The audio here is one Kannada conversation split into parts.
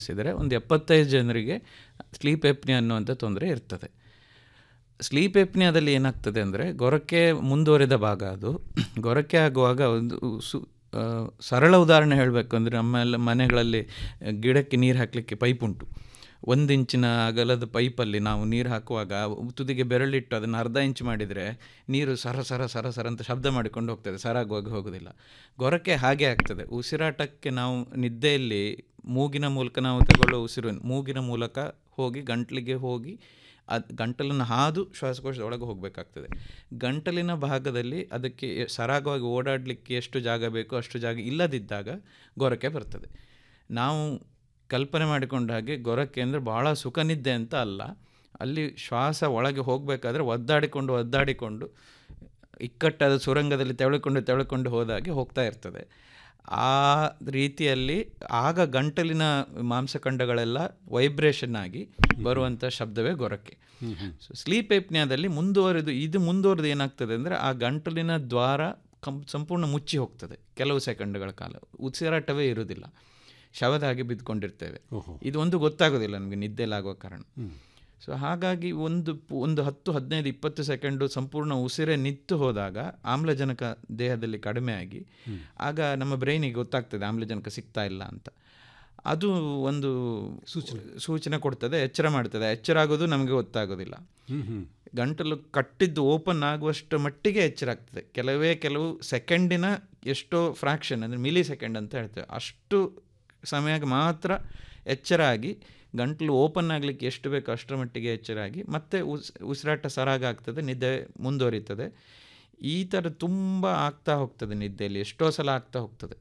ಸಿದರೆ ಒಂದು ಎಪ್ಪತ್ತೈದು ಜನರಿಗೆ ಸ್ಲೀಪ್ ಎಪ್ನಿಯಾ ಅನ್ನುವಂಥ ತೊಂದರೆ ಇರ್ತದೆ ಸ್ಲೀಪ್ ಎಪ್ನಿಯಾದಲ್ಲಿ ಏನಾಗ್ತದೆ ಅಂದರೆ ಗೊರಕೆ ಮುಂದುವರಿದ ಭಾಗ ಅದು ಗೊರಕೆ ಆಗುವಾಗ ಒಂದು ಸು ಆ, ಸರಳ ಉದಾಹರಣೆ ಹೇಳಬೇಕು ಅಂದರೆ ನಮ್ಮೆಲ್ಲ ಮನೆಗಳಲ್ಲಿ ಗಿಡಕ್ಕೆ ನೀರು ಹಾಕಲಿಕ್ಕೆ ಪೈಪ್ ಉಂಟು ಒಂದು ಇಂಚಿನ ಅಗಲದ ಪೈಪಲ್ಲಿ ನಾವು ನೀರು ಹಾಕುವಾಗ ತುದಿಗೆ ಬೆರಳಿಟ್ಟು ಅದನ್ನು ಅರ್ಧ ಇಂಚ್ ಮಾಡಿದರೆ ನೀರು ಸರ ಸರ ಸರ ಸರ ಅಂತ ಶಬ್ದ ಮಾಡಿಕೊಂಡು ಹೋಗ್ತದೆ ಸರಾಗುವಾಗ ಹೋಗೋದಿಲ್ಲ ಗೊರಕೆ ಹಾಗೆ ಆಗ್ತದೆ ಉಸಿರಾಟಕ್ಕೆ ನಾವು ನಿದ್ದೆಯಲ್ಲಿ ಮೂಗಿನ ಮೂಲಕ ನಾವು ತಗೊಳ್ಳೋ ಉಸಿರು ಮೂಗಿನ ಮೂಲಕ ಹೋಗಿ ಗಂಟ್ಲಿಗೆ ಹೋಗಿ ಅದು ಗಂಟಲನ್ನು ಹಾದು ಶ್ವಾಸಕೋಶದ ಒಳಗೆ ಹೋಗಬೇಕಾಗ್ತದೆ ಗಂಟಲಿನ ಭಾಗದಲ್ಲಿ ಅದಕ್ಕೆ ಎ- ಸರಾಗವಾಗಿ ಓಡಾಡಲಿಕ್ಕೆ ಎಷ್ಟು ಜಾಗ ಬೇಕೋ ಅಷ್ಟು ಜಾಗ ಇಲ್ಲದಿದ್ದಾಗ ಗೊರಕೆ ಬರ್ತದೆ ನಾವು ಕಲ್ಪನೆ ಮಾಡಿಕೊಂಡ ಹಾಗೆ ಗೊರಕೆ ಅಂದರೆ ಭಾಳ ಸುಖ ನಿದ್ದೆ ಅಂತ ಅಲ್ಲ ಅಲ್ಲಿ ಶ್ವಾಸ ಒಳಗೆ ಹೋಗಬೇಕಾದ್ರೆ ಒದ್ದಾಡಿಕೊಂಡು ಒದ್ದಾಡಿಕೊಂಡು ಇಕ್ಕಟ್ಟಾದ ಸುರಂಗದಲ್ಲಿ ತೆವಳಿಕೊಂಡು ತೆವಳಿಕೊಂಡು ಹೋದಾಗೆ ಹೋಗ್ತಾ ಇರ್ತದೆ ಆ ರೀತಿಯಲ್ಲಿ ಆಗ ಗಂಟಲಿನ ಮಾಂಸಖಂಡಗಳೆಲ್ಲ ವೈಬ್ರೇಷನ್ ಆಗಿ ಬರುವಂಥ ಶಬ್ದವೇ ಗೊರಕೆ ಸೊ ಸ್ಲೀಪ್ ಎಪ್ನಿಯಾದಲ್ಲಿ ಮುಂದುವರೆದು ಇದು ಮುಂದುವರೆದು ಏನಾಗ್ತದೆ ಅಂದರೆ ಆ ಗಂಟಲಿನ ದ್ವಾರ ಕಂ ಸಂಪೂರ್ಣ ಮುಚ್ಚಿ ಹೋಗ್ತದೆ ಕೆಲವು ಸೆಕೆಂಡ್ಗಳ ಕಾಲ ಉಸಿರಾಟವೇ ಇರುವುದಿಲ್ಲ ಶವದ ಹಾಗೆ ಬಿದ್ದುಕೊಂಡಿರ್ತೇವೆ ಇದು ಒಂದು ಗೊತ್ತಾಗೋದಿಲ್ಲ ನಮಗೆ ನಿದ್ದೆಲಾಗುವ ಕಾರಣ ಸೊ ಹಾಗಾಗಿ ಒಂದು ಪು- ಒಂದು ಹತ್ತು ಹದಿನೈದು ಇಪ್ಪತ್ತು ಸೆಕೆಂಡು ಸಂಪೂರ್ಣ ಉಸಿರೇ ನಿಂತು ಹೋದಾಗ ಆಮ್ಲಜನಕ ದೇಹದಲ್ಲಿ ಕಡಿಮೆ ಆಗಿ ಆಗ ನಮ್ಮ ಬ್ರೈನಿಗೆ ಗೊತ್ತಾಗ್ತದೆ ಆಮ್ಲಜನಕ ಸಿಗ್ತಾ ಇಲ್ಲ ಅಂತ ಅದು ಒಂದು ಸೂಚನೆ ಸೂಚನೆ ಕೊಡ್ತದೆ ಎಚ್ಚರ ಮಾಡ್ತದೆ ಎಚ್ಚರ ಆಗೋದು ನಮಗೆ ಗೊತ್ತಾಗೋದಿಲ್ಲ ಗಂಟಲು ಕಟ್ಟಿದ್ದು ಓಪನ್ ಆಗುವಷ್ಟು ಮಟ್ಟಿಗೆ ಎಚ್ಚರ ಆಗ್ತದೆ ಕೆಲವೇ ಕೆಲವು ಸೆಕೆಂಡಿನ ಎಷ್ಟೋ ಫ್ರ್ಯಾಕ್ಷನ್ ಅಂದರೆ ಮಿಲಿ ಸೆಕೆಂಡ್ ಅಂತ ಹೇಳ್ತೇವೆ ಅಷ್ಟು ಸಮಯಕ್ಕೆ ಮಾತ್ರ ಎಚ್ಚರ ಆಗಿ ಗಂಟಲು ಓಪನ್ ಆಗಲಿಕ್ಕೆ ಎಷ್ಟು ಬೇಕೋ ಅಷ್ಟರ ಮಟ್ಟಿಗೆ ಎಚ್ಚರ ಆಗಿ ಮತ್ತೆ ಉಸ್ ಉಸಿರಾಟ ಸರಾಗ ಆಗ್ತದೆ ನಿದ್ದೆ ಮುಂದುವರಿತದೆ ಈ ಥರ ತುಂಬ ಆಗ್ತಾ ಹೋಗ್ತದೆ ನಿದ್ದೆಯಲ್ಲಿ ಎಷ್ಟೋ ಸಲ ಆಗ್ತಾ ಹೋಗ್ತದೆ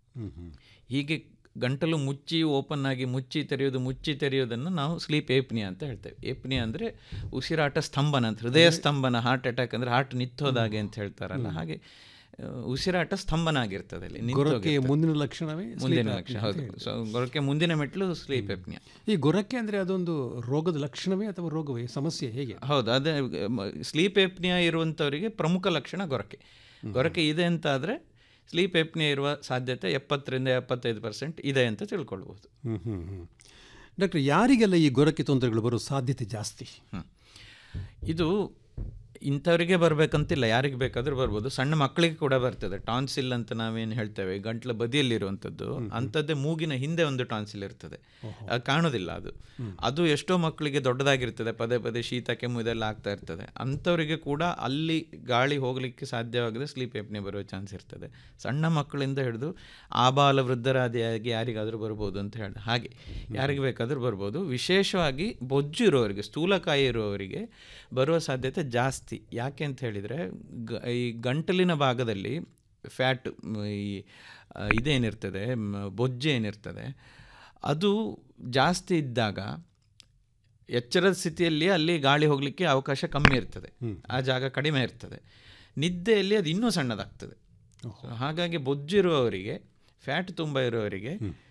ಹೀಗೆ ಗಂಟಲು ಮುಚ್ಚಿ ಓಪನ್ ಆಗಿ ಮುಚ್ಚಿ ತೆರೆಯೋದು ಮುಚ್ಚಿ ತೆರೆಯೋದನ್ನು ನಾವು ಸ್ಲೀಪ್ ಏಪ್ನಿಯಾ ಅಂತ ಹೇಳ್ತೇವೆ ಏಪ್ನಿಯಾ ಅಂದರೆ ಉಸಿರಾಟ ಸ್ತಂಭನ ಅಂತ ಹೃದಯ ಸ್ತಂಭನ ಹಾರ್ಟ್ ಅಟ್ಯಾಕ್ ಅಂದರೆ ಹಾರ್ಟ್ ನಿಂತೋದಾಗೆ ಅಂತ ಹೇಳ್ತಾರಲ್ಲ ಹಾಗೆ ಆ, ಉಸಿರಾಟ ಸ್ತಂಭನ ಆಗಿರ್ತದೆ ಅಲ್ಲಿ ಗೊರಕೆ ನಿಂತೋಗಿರ್ತದೆ. ಮುಂದಿನ ಲಕ್ಷಣವೇ ಮುಂದಿನ sleep ಲಕ್ಷಣ apnea ಹೌದು ಅಂತ ಸೊ ಗೊರಕೆ ಮುಂದಿನ ಮೆಟ್ಲು ಸ್ಲೀಪ್ ಎಪ್ನಿಯಾ ಈ ಗೊರಕೆ ಅಂದರೆ ಅದೊಂದು ರೋಗದ ಲಕ್ಷಣವೇ ಅಥವಾ ರೋಗವೇ ಸಮಸ್ಯೆ ಹೇಗೆ ಹೌದು ಅದೇ ಸ್ಲೀಪ್ ಎಪ್ನಿಯಾ ಇರುವಂಥವರಿಗೆ ಪ್ರಮುಖ ಲಕ್ಷಣ ಗೊರಕೆ ಗೊರಕೆ ಇದೆ ಅಂತ ಆದರೆ ಸ್ಲೀಪ್ ಎಪ್ನಿಯಾ ಇರುವ ಸಾಧ್ಯತೆ ಎಪ್ಪತ್ತರಿಂದ ಎಪ್ಪತ್ತೈದು ಪರ್ಸೆಂಟ್ ಇದೆ ಅಂತ ತಿಳ್ಕೊಳ್ಬೋದು ಹ್ಮ್ ಹ್ಮ್ ಹ್ಮ್ ಡಾಕ್ಟರ್ ಯಾರಿಗೆಲ್ಲ ಈ ಗೊರಕೆ ತೊಂದರೆಗಳು ಬರೋ ಸಾಧ್ಯತೆ ಜಾಸ್ತಿ ಹ್ಮ್. ಇದು ಇಂಥವರಿಗೆ ಬರಬೇಕಂತಿಲ್ಲ ಯಾರಿಗೆ ಬೇಕಾದರೂ ಬರ್ಬೋದು ಸಣ್ಣ ಮಕ್ಕಳಿಗೆ ಕೂಡ ಬರ್ತದೆ ಟಾನ್ಸಿಲ್ ಅಂತ ನಾವೇನು ಹೇಳ್ತೇವೆ ಗಂಟ್ಲ ಬದಿಯಲ್ಲಿರುವಂಥದ್ದು ಅಂಥದ್ದೇ ಮೂಗಿನ ಹಿಂದೆ ಒಂದು ಟಾನ್ಸಿಲ್ ಇರ್ತದೆ ಅದು ಕಾಣೋದಿಲ್ಲ ಅದು ಅದು ಎಷ್ಟೋ ಮಕ್ಕಳಿಗೆ ದೊಡ್ಡದಾಗಿರ್ತದೆ ಪದೇ ಪದೇ ಶೀತ ಕೆಮ್ಮು ಇದೆಲ್ಲ ಆಗ್ತಾ ಇರ್ತದೆ ಅಂಥವರಿಗೆ ಕೂಡ ಅಲ್ಲಿ ಗಾಳಿ ಹೋಗಲಿಕ್ಕೆ ಸಾಧ್ಯವಾಗದೆ ಸ್ಲೀಪ್ ಎಪ್ನೆ ಬರುವ ಚಾನ್ಸ್ ಇರ್ತದೆ ಸಣ್ಣ ಮಕ್ಕಳಿಂದ ಹಿಡಿದು ಆಬಾಲ ವೃದ್ಧರಾದಿಯಾಗಿ ಯಾರಿಗಾದರೂ ಬರ್ಬೋದು ಅಂತ ಹೇಳಿ ಹಾಗೆ ಯಾರಿಗೆ ಬೇಕಾದರೂ ಬರ್ಬೋದು ವಿಶೇಷವಾಗಿ ಬೊಜ್ಜು ಇರೋವರಿಗೆ ಸ್ಥೂಲಕಾಯಿ ಇರುವವರಿಗೆ ಬರುವ ಸಾಧ್ಯತೆ ಜಾಸ್ತಿ ಯಾಕೆ ಅಂತ ಹೇಳಿದರೆ ಗ ಈ ಗಂಟಲಿನ ಭಾಗದಲ್ಲಿ ಫ್ಯಾಟ್ ಈ ಆ, ಇದೇನಿರ್ತದೆ ಮ್, ಬೊಜ್ಜು ಏನಿರ್ತದೆ ಅದು ಜಾಸ್ತಿ ಇದ್ದಾಗ ಎಚ್ಚರದ ಸ್ಥಿತಿಯಲ್ಲಿ ಅಲ್ಲಿ ಗಾಳಿ ಹೋಗಲಿಕ್ಕೆ ಅವಕಾಶ ಕಮ್ಮಿ ಇರ್ತದೆ ಆ ಜಾಗ ಕಡಿಮೆ ಇರ್ತದೆ ನಿದ್ದೆಯಲ್ಲಿ ಅದು ಇನ್ನೂ ಸಣ್ಣದಾಗ್ತದೆ So ಹಾಗಾಗಿ ಬೊಜ್ಜಿರುವವರಿಗೆ ಫ್ಯಾಟ್ ತುಂಬ ಇರುವವರಿಗೆ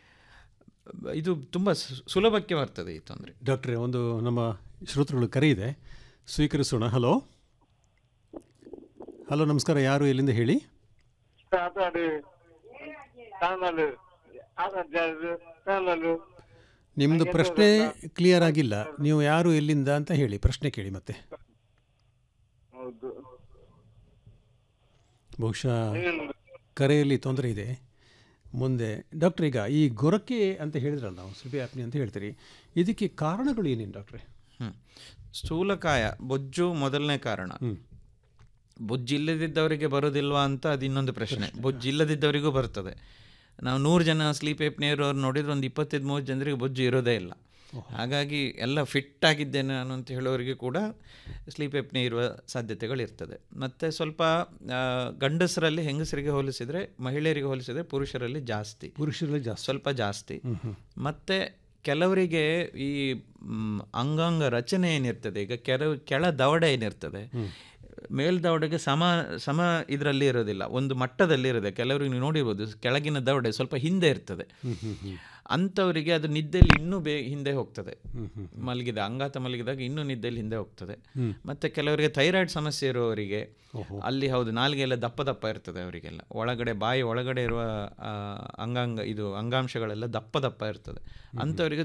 ಇದು ತುಂಬ ಸು- ಸುಲಭಕ್ಕೆ ಬರ್ತದೆ ಈ ತೊಂದರೆ ಡಾಕ್ಟ್ರೇ ಒಂದು ನಮ್ಮ ಶ್ರೋತೃಗಳು ಕರೆ ಇದೆ ಸ್ವೀಕರಿಸೋಣ ಹಲೋ ಹಲೋ ನಮಸ್ಕಾರ ಯಾರು ಎಲ್ಲಿಂದ ಹೇಳಿ ಮಾತಾಡಿ ಚಾನಲ್ ಚಾನಲ್ ನಿಮ್ಮದು ಪ್ರಶ್ನೆ ಕ್ಲಿಯರ್ ಆಗಿಲ್ಲ ನೀವು ಯಾರು ಎಲ್ಲಿಂದ ಅಂತ ಹೇಳಿ ಪ್ರಶ್ನೆ ಕೇಳಿ ಮತ್ತೆ ಹೌದು ಬಹುಶಃ ಕರೆಯಲ್ಲಿ ತೊಂದರೆ ಇದೆ ಮುಂದೆ ಡಾಕ್ಟ್ರ್ ಈಗ ಈ ಗೊರಕೆ ಅಂತ ಹೇಳಿದ್ರಲ್ಲ ನಾವು ಸ್ಲಿಪಿ ಆಪ್ನಿ ಅಂತ ಹೇಳ್ತೀರಿ ಇದಕ್ಕೆ ಕಾರಣಗಳು ಏನೇನು ಡಾಕ್ಟ್ರೆ ಹ್ಮ್. ಸ್ಥೂಲಕಾಯ ಬೊಜ್ಜು ಮೊದಲನೇ ಕಾರಣ ಬೊಜ್ಜು ಇಲ್ಲದಿದ್ದವರಿಗೆ ಬರೋದಿಲ್ವಾ ಅಂತ ಅದು ಇನ್ನೊಂದು ಪ್ರಶ್ನೆ ಬೊಜ್ಜು ಇಲ್ಲದಿದ್ದವರಿಗೂ ಬರ್ತದೆ ನಾವು ನೂರು ಜನ ಸ್ಲೀಪ್ ಏಪ್ನೇ ಇರೋರು ನೋಡಿದ್ರೆ ಒಂದು ಇಪ್ಪತ್ತೈದು ಮೂವತ್ತು ಜನರಿಗೆ ಬೊಜ್ಜು ಇರೋದೇ ಇಲ್ಲ ಹಾಗಾಗಿ ಎಲ್ಲ ಫಿಟ್ ಆಗಿದ್ದೇನೆ ನಾನು ಅಂತ ಹೇಳೋರಿಗೆ ಕೂಡ ಸ್ಲೀಪ್ ಏಪ್ನೇ ಇರುವ ಸಾಧ್ಯತೆಗಳಿರ್ತದೆ ಮತ್ತು ಸ್ವಲ್ಪ ಆ, ಗಂಡಸರಲ್ಲಿ ಹೆಂಗಸರಿಗೆ ಹೋಲಿಸಿದರೆ ಮಹಿಳೆಯರಿಗೆ ಹೋಲಿಸಿದರೆ ಪುರುಷರಲ್ಲಿ ಜಾಸ್ತಿ ಪುರುಷರಲ್ಲಿ ಜಾಸ್ತಿ ಸ್ವಲ್ಪ ಜಾಸ್ತಿ ಮತ್ತು ಕೆಲವರಿಗೆ ಈ ಮ್, ಅಂಗಾಂಗ ರಚನೆ ಏನಿರ್ತದೆ ಈಗ ಕೆಲವು ಕೆಳ ದವಡೆ ಏನಿರ್ತದೆ ಮೇಲ್ದವಡೆಗೆ ಸಮ ಸಮ ಇದರಲ್ಲಿ ಇರೋದಿಲ್ಲ ಒಂದು ಮಟ್ಟದಲ್ಲಿ ಇರೋದೆ ಕೆಲವರಿಗೆ ನೀವು ನೋಡಿರ್ಬೋದು ಕೆಳಗಿನ ದವಡೆ ಸ್ವಲ್ಪ ಹಿಂದೆ ಇರ್ತದೆ ಅಂಥವರಿಗೆ ಅದು ನಿದ್ದೆಯಲ್ಲಿ ಇನ್ನೂ ಬೇ ಹಿಂದೆ ಹೋಗ್ತದೆ ಹ್ಮ್, ಹ್ಮ್. ಮಲಗಿದ ಅಂಗಾತ ಮಲಗಿದಾಗ ಇನ್ನೂ ನಿದ್ದೆಯಲ್ಲಿ ಹಿಂದೆ ಹೋಗ್ತದೆ ಹ್ಮ್. ಮತ್ತು ಕೆಲವರಿಗೆ ಥೈರಾಯ್ಡ್ ಸಮಸ್ಯೆ ಇರುವವರಿಗೆ ಓಹೋ ಅಲ್ಲಿ ಹೌದು ನಾಲಿಗೆ ಎಲ್ಲ ದಪ್ಪ ದಪ್ಪ ಇರ್ತದೆ ಅವರಿಗೆಲ್ಲ ಒಳಗಡೆ ಬಾಯಿ ಒಳಗಡೆ ಇರುವ ಆ, ಅಂಗಾಂಗ ಇದು ಅಂಗಾಂಶಗಳೆಲ್ಲ ದಪ್ಪ ದಪ್ಪ ಇರ್ತದೆ ಅಂಥವರಿಗೆ